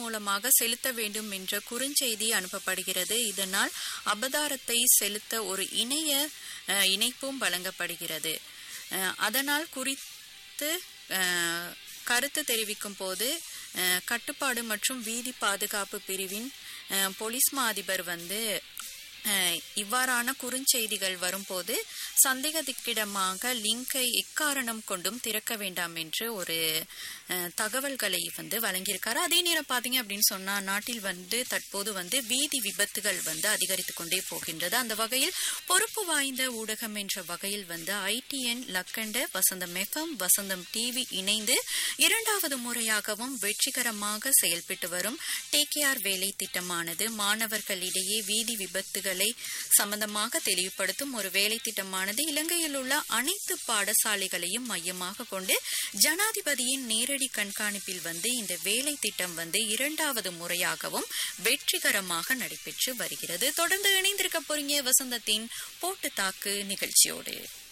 மூலமாக செலுத்த வேண்டும் என்ற குறுஞ்செய்தி அனுப்பப்படுகிறது இதனால் அபதாரத்தை செலுத்த ஒரு இணைய அஹ், இணைப்பும் வழங்கப்படுகிறது அஹ், அதனால் குறித்து அஹ், கருத்து தெரிவிக்கும் போது அஹ், கட்டுப்பாடு மற்றும் வீதி பாதுகாப்பு பிரிவின் அஹ், போலீஸ் மா அதிபர் வந்து அஹ், இவ்வாறான குறுஞ்செய்திகள் வரும்போது சந்தேகத்திற்கிடமாக லிங்கை எக்காரணம் கொண்டும் திறக்க வேண்டாம் என்று ஒரு அஹ், தகவல்களை வந்து வழங்கியிருக்காரு அதே நேரம் பாத்தீங்க அப்படின்னு சொன்னா நாட்டில் வந்து தற்போது வந்து வீதி விபத்துகள் வந்து அதிகரித்து கொண்டே போகின்றது அந்த வகையில் பொறுப்பு வாய்ந்த ஊடகம் என்ற வகையில் வந்து ஐடிஎன் லக்கண்ட வசந்தம் எஃப்எம் வசந்தம் டிவி இணைந்து இரண்டாவது முறையாகவும் வெற்றிகரமாக செயல்பட்டு வரும் டேகேஆர் வேலை திட்டமானது மாணவர்களிடையே வீதி விபத்துகளை சம்பந்தமாக தெளிவுபடுத்தும் ஒரு வேலை திட்டமானது இலங்கையில் உள்ள அனைத்து பாடசாலைகளையும் மையமாக கொண்டு ஜனாதிபதியின் நேரடி கண்காணிப்பில் வந்து இந்த வேலை திட்டம் வந்து இரண்டாவது முறையாகவும் வெற்றிகரமாக நடைபெற்று வருகிறது தொடர்ந்து இணைந்திருக்க போறீங்க வசந்தத்தின் போட்டு தாக்கு நிகழ்ச்சியோடு